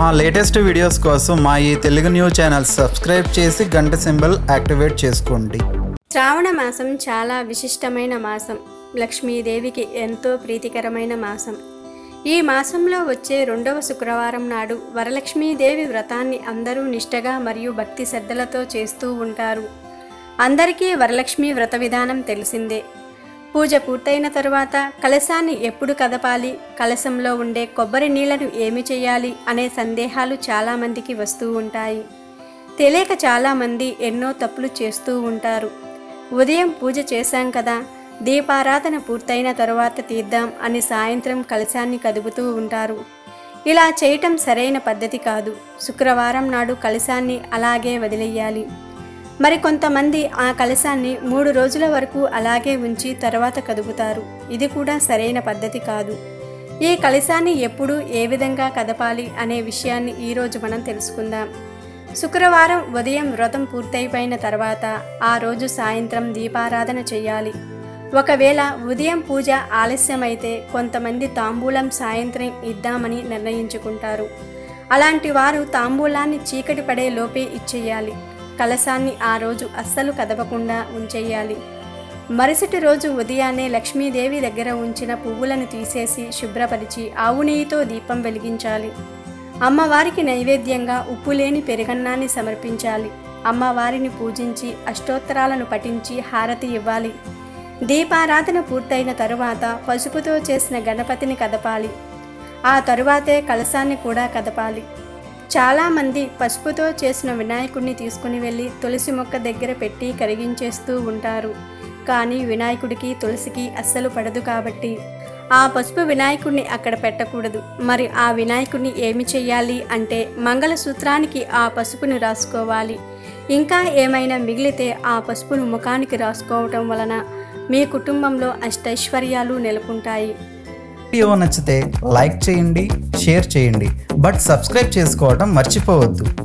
మా latest videos కోసం మా ఈ తెలుగు న్యూస్ ఛానల్ సబ్స్క్రైబ్ చేసి గంట సింబల్ యాక్టివేట్ చేసుకోండి శ్రావణ మాసం చాలా విశిష్టమైన మాసం లక్ష్మీదేవికి ఎంతో ప్రీతికరమైన మాసం ఈ మాసంలో వచ్చే రెండవ శుక్రవారం నాడు వరలక్ష్మీదేవి వ్రతాన్ని అందరూ నిష్టగా మరియు భక్తి శ్రద్ధలతో చేస్తూ ఉంటారు అందరికీ వరలక్ష్మి వ్రత విధానం తెలిసిందే పూజ పూర్తయిన తరువాత కలశాన్ని ఎప్పుడు కదపాలి కలశంలో ఉండే కొబ్బరి నీళ్లను ఏమి చేయాలి అనే సందేహాలు చాలామందికి వస్తూ ఉంటాయి తెలియక చాలామంది ఎన్నో తప్పులు చేస్తూ ఉంటారు ఉదయం పూజ చేశాం కదా దీపారాధన పూర్తయిన తరువాత తీద్దాం అని సాయంత్రం కలశాన్ని కదుపుతూ ఉంటారు ఇలా చేయటం సరైన పద్ధతి కాదు శుక్రవారం నాడు కలశాన్ని అలాగే వదిలేయాలి మరి కొంతమంది ఆ కలశాన్ని మూడు రోజుల వరకు అలాగే ఉంచి తర్వాత కదుపుతారు ఇది కూడా సరైన పద్ధతి కాదు ఈ కలశాన్ని ఎప్పుడు ఏ విధంగా కదపాలి అనే విషయాన్ని ఈరోజు మనం తెలుసుకుందాం శుక్రవారం ఉదయం వ్రతం పూర్తయిపోయిన తర్వాత ఆ రోజు సాయంత్రం దీపారాధన చేయాలి ఒకవేళ ఉదయం పూజ ఆలస్యమైతే కొంతమంది తాంబూలం సాయంత్రం ఇద్దామని నిర్ణయించుకుంటారు అలాంటి వారు తాంబూలాన్ని చీకటి పడే లోపే ఇచ్చేయాలి కలశాన్ని ఆ రోజు అస్సలు కదపకుండా ఉంచేయాలి మరుసటి రోజు ఉదయాన్నే లక్ష్మీదేవి దగ్గర ఉంచిన పువ్వులను తీసేసి శుభ్రపరిచి ఆవు నెయ్యితో దీపం వెలిగించాలి అమ్మవారికి నైవేద్యంగా ఉప్పు లేని పెరుగన్నాన్ని సమర్పించాలి అమ్మవారిని పూజించి అష్టోత్తరాలను పఠించి హారతి ఇవ్వాలి దీపారాధన పూర్తయిన తరువాత పసుపుతో చేసిన గణపతిని కదపాలి ఆ తరువాతే కలశాన్ని కూడా కదపాలి చాలామంది పసుపుతో చేసిన వినాయకుడిని తీసుకుని వెళ్ళి తులసి మొక్క దగ్గర పెట్టి కరిగించేస్తూ ఉంటారు కానీ వినాయకుడికి తులసికి అస్సలు పడదు కాబట్టి ఆ పసుపు వినాయకుడిని అక్కడ పెట్టకూడదు మరి ఆ వినాయకుడిని ఏమి చెయ్యాలి అంటే మంగళసూత్రానికి ఆ పసుపుని రాసుకోవాలి ఇంకా ఏమైనా మిగిలితే ఆ పసుపును ముఖానికి రాసుకోవటం వలన మీ కుటుంబంలో అష్టైశ్వర్యాలు నెలకొంటాయి వీడియో నచ్చితే లైక్ చేయండి షేర్ చేయండి బట్ సబ్స్క్రైబ్ చేసుకోవడం మర్చిపోవద్దు